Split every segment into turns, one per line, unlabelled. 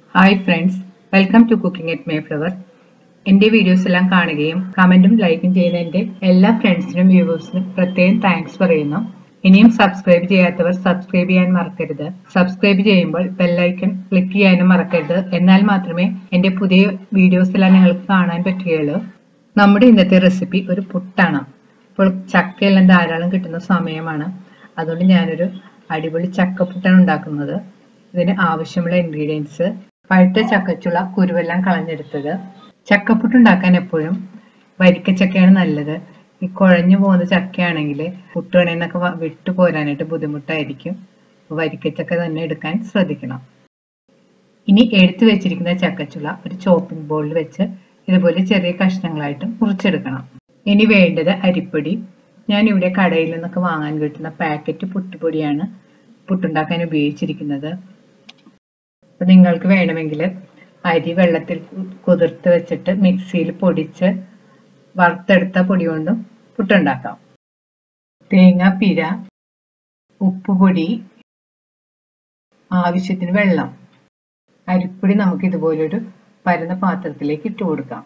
hi friends welcome to cooking at Mayflower എൻ്റെ videos എല്ലാം കാണുകയും കമന്റും ലൈക്കും ചെയ്യുന്ന എൻ്റെ എല്ലാ ഫ്രണ്ട്സിനും വ്യൂവേഴ്സിനും പ്രത്യേകം താങ്ക്സ് പറയുന്നു ഇനിയും സബ്സ്ക്രൈബ് ചെയ്യാത്തവർ സബ്സ്ക്രൈബ് ചെയ്യാൻ മറക്കരുത് സബ്സ്ക്രൈബ് ചെയ്യുമ്പോൾ ബെല്ലൈക്കൺ ക്ലിക്ക് ചെയ്യാനും മറക്കരുത് എന്നാൽ മാത്രമേ എൻ്റെ പുതിയ വീഡിയോസ് എല്ലാം നിങ്ങൾക്ക് കാണാൻ പറ്റുകയുള്ളൂ നമ്മുടെ ഇന്നത്തെ റെസിപ്പി ഒരു പുട്ടാണ് ഇപ്പോൾ ചക്കയെല്ലാം ധാരാളം കിട്ടുന്ന സമയമാണ് അതുകൊണ്ട് ഞാനൊരു അടിപൊളി ചക്കപ്പുട്ടാണ് ഉണ്ടാക്കുന്നത് ഇതിന് ആവശ്യമുള്ള ഇൻഗ്രീഡിയൻസ് പഴുത്ത ചക്കച്ചുള കുരുവെല്ലാം കളഞ്ഞെടുത്തത് ചക്കപ്പുട്ട് ഉണ്ടാക്കാൻ എപ്പോഴും വരിക്ക ചക്കയാണ് നല്ലത് ഈ കുഴഞ്ഞു പോകുന്ന ചക്കയാണെങ്കിൽ പുട്ടുകണേന്നൊക്കെ വിട്ടു പോരാനായിട്ട് ബുദ്ധിമുട്ടായിരിക്കും വരിക്കച്ചക്ക തന്നെ എടുക്കാൻ ശ്രദ്ധിക്കണം ഇനി എടുത്തു വെച്ചിരിക്കുന്ന ചക്കച്ചുള ഒരു ചോപ്പിംഗ് ബോളിൽ വെച്ച് ഇതുപോലെ ചെറിയ കഷ്ണങ്ങളായിട്ട് മുറിച്ചെടുക്കണം ഇനി വേണ്ടത് അരിപ്പൊടി ഞാൻ ഇവിടെ കടയിൽ നിന്നൊക്കെ വാങ്ങാൻ കിട്ടുന്ന പാക്കറ്റ് പുട്ടുപൊടിയാണ് പുട്ടുണ്ടാക്കാൻ ഉപയോഗിച്ചിരിക്കുന്നത് അപ്പൊ നിങ്ങൾക്ക് വേണമെങ്കിൽ അരി വെള്ളത്തിൽ കുതിർത്ത് വെച്ചിട്ട് മിക്സിയിൽ പൊടിച്ച് വറുത്തെടുത്ത പൊടി കൊണ്ടും പുട്ടുണ്ടാക്കാം തേങ്ങാപ്പിര ഉപ്പുപൊടി ആവശ്യത്തിന് വെള്ളം അരിപ്പൊടി നമുക്ക് ഇതുപോലൊരു പരന്ന പാത്രത്തിലേക്ക് ഇട്ട് കൊടുക്കാം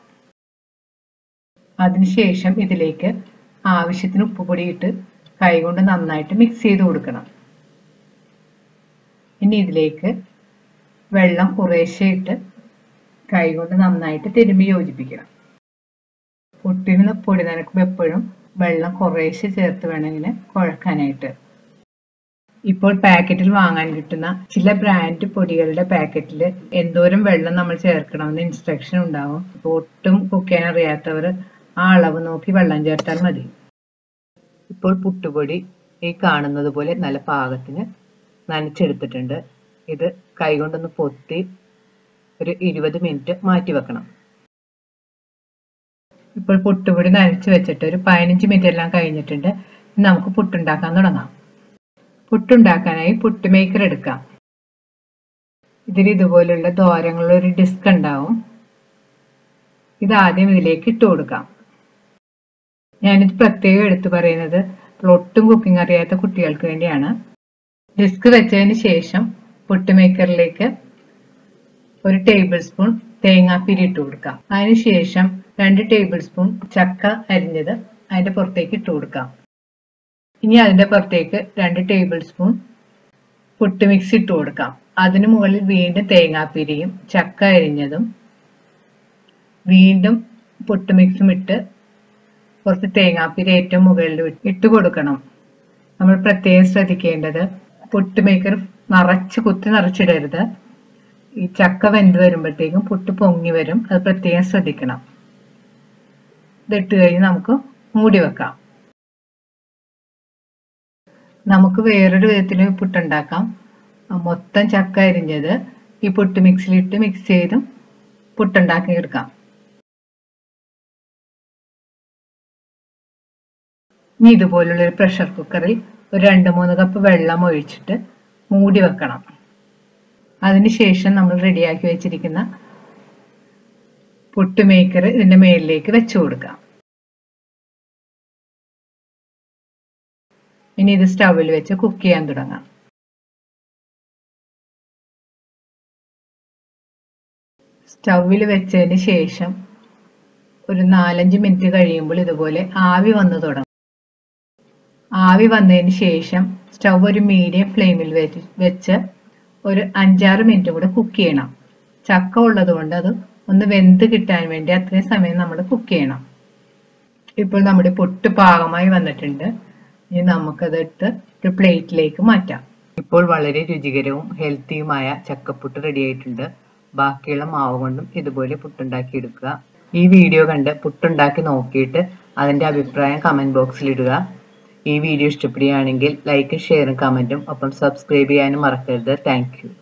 അതിനുശേഷം ഇതിലേക്ക് ആവശ്യത്തിന് ഉപ്പുപൊടി ഇട്ട് കൈകൊണ്ട് നന്നായിട്ട് മിക്സ് ചെയ്ത് കൊടുക്കണം ഇനി ഇതിലേക്ക് വെള്ളം കുറേശ്ശെ ഇട്ട് കൈകൊണ്ട് നന്നായിട്ട് തിരുമ്പി യോജിപ്പിക്കണം പുട്ടിന് പൊടി നനക്കുമ്പോൾ എപ്പോഴും വെള്ളം കുറേശ്ശെ ചേർത്ത് വേണം ഇങ്ങനെ കുഴക്കാനായിട്ട് ഇപ്പോൾ പാക്കറ്റിൽ വാങ്ങാൻ കിട്ടുന്ന ചില ബ്രാൻഡ് പൊടികളുടെ പാക്കറ്റിൽ എന്തോരം വെള്ളം നമ്മൾ ചേർക്കണമെന്ന് ഇൻസ്ട്രക്ഷൻ ഉണ്ടാവും ഒട്ടും കുക്ക് ചെയ്യാൻ അറിയാത്തവർ ആ അളവ് നോക്കി വെള്ളം ചേർത്താൽ മതി ഇപ്പോൾ പുട്ടുപൊടി ഈ കാണുന്നത് പോലെ നല്ല പാകത്തിന് നനച്ചെടുത്തിട്ടുണ്ട് ഇത് കൈകൊണ്ടൊന്ന് പൊത്തി ഒരു ഇരുപത് മിനിറ്റ് മാറ്റി വെക്കണം ഇപ്പോൾ പുട്ടുപൊടി നനച്ച് വെച്ചിട്ട് ഒരു പതിനഞ്ച് മിനിറ്റ് എല്ലാം കഴിഞ്ഞിട്ടുണ്ട് നമുക്ക് പുട്ടുണ്ടാക്കാൻ തുടങ്ങാം പുട്ടുണ്ടാക്കാനായി പുട്ട് മേക്കർ എടുക്കാം ഇതിൽ ഇതുപോലുള്ള ദ്വാരങ്ങളുള്ള ഒരു ഡിസ്ക് ഉണ്ടാവും ഇത് ആദ്യം ഇതിലേക്ക് ഇട്ട് കൊടുക്കാം ഞാനിത് പ്രത്യേകം എടുത്തു പറയുന്നത് ഒട്ടും കുക്കിംഗ് അറിയാത്ത കുട്ടികൾക്ക് വേണ്ടിയാണ് ഡിസ്ക് വെച്ചതിന് ശേഷം പുട്ട് മേക്കറിലേക്ക് ഒരു ടേബിൾ സ്പൂൺ തേങ്ങാപ്പിരി ഇട്ട് കൊടുക്കാം അതിനുശേഷം രണ്ട് ടേബിൾ സ്പൂൺ ചക്ക അരിഞ്ഞത് അതിന്റെ പുറത്തേക്ക് ഇട്ട് കൊടുക്കാം ഇനി അതിന്റെ പുറത്തേക്ക് രണ്ട് ടേബിൾ സ്പൂൺ പുട്ട് മിക്സ് ഇട്ട് കൊടുക്കാം അതിനു മുകളിൽ വീണ്ടും തേങ്ങാപ്പിരിയും ചക്ക അരിഞ്ഞതും വീണ്ടും പുട്ട് മിക്സും ഇട്ട് കുറച്ച് തേങ്ങാപ്പിരി ഏറ്റവും മുകളിൽ ഇട്ട് കൊടുക്കണം നമ്മൾ പ്രത്യേകം ശ്രദ്ധിക്കേണ്ടത് പുട്ട് മേക്കർ നിറച്ച് കുത്തി നിറച്ചിടരുത് ഈ ചക്ക വെന്ത് വരുമ്പോഴത്തേക്കും പുട്ട് പൊങ്ങി വരും അത് പ്രത്യേകം ശ്രദ്ധിക്കണം ഇതിട്ട് കഴിഞ്ഞ് നമുക്ക് മൂടി വെക്കാം നമുക്ക് വേറൊരു വിധത്തിൽ പുട്ടുണ്ടാക്കാം മൊത്തം ചക്ക അരിഞ്ഞത് ഈ പുട്ട് മിക്സിലിട്ട് മിക്സ് ചെയ്തും പുട്ടുണ്ടാക്കി എടുക്കാം ഇനി ഇതുപോലുള്ള ഒരു പ്രഷർ കുക്കറിൽ ഒരു രണ്ട് മൂന്ന് കപ്പ് വെള്ളം ഒഴിച്ചിട്ട് മൂടി വെക്കണം അതിനുശേഷം നമ്മൾ റെഡിയാക്കി വെച്ചിരിക്കുന്ന പുട്ട് മേക്കർ ഇതിന്റെ മേലിലേക്ക് വെച്ചു കൊടുക്കാം ഇനി ഇത് സ്റ്റൗവിൽ വെച്ച് കുക്ക് ചെയ്യാൻ തുടങ്ങാം സ്റ്റൗവിൽ വെച്ചതിന് ശേഷം ഒരു നാലഞ്ച് മിനിറ്റ് കഴിയുമ്പോൾ ഇതുപോലെ ആവി വന്നു തുടങ്ങും ആവി വന്നതിന് ശേഷം സ്റ്റൗ ഒരു മീഡിയം ഫ്ലെയിമിൽ വെച്ച് ഒരു അഞ്ചാറ് മിനിറ്റ് കൂടെ കുക്ക് ചെയ്യണം ചക്ക ഉള്ളത് കൊണ്ട് അത് ഒന്ന് വെന്ത് കിട്ടാൻ വേണ്ടി അത്രയും സമയം നമ്മൾ കുക്ക് ചെയ്യണം ഇപ്പോൾ നമ്മുടെ പൊട്ട് പാകമായി വന്നിട്ടുണ്ട് ഇനി നമുക്കതെടുത്ത് ഒരു പ്ലേറ്റിലേക്ക് മാറ്റാം ഇപ്പോൾ വളരെ രുചികരവും ഹെൽത്തിയുമായ ചക്കപ്പുട്ട് റെഡി ആയിട്ടുണ്ട് ബാക്കിയുള്ള മാവ് കൊണ്ടും ഇതുപോലെ പുട്ടുണ്ടാക്കി എടുക്കുക ഈ വീഡിയോ കണ്ട് പുട്ടുണ്ടാക്കി നോക്കിയിട്ട് അതിന്റെ അഭിപ്രായം കമന്റ് ബോക്സിൽ ഇടുക ഈ വീഡിയോ ഇഷ്ടപ്പെടുകയാണെങ്കിൽ ലൈക്കും ഷെയറും കമന്റും ഒപ്പം സബ്സ്ക്രൈബ് ചെയ്യാനും മറക്കരുത് താങ്ക്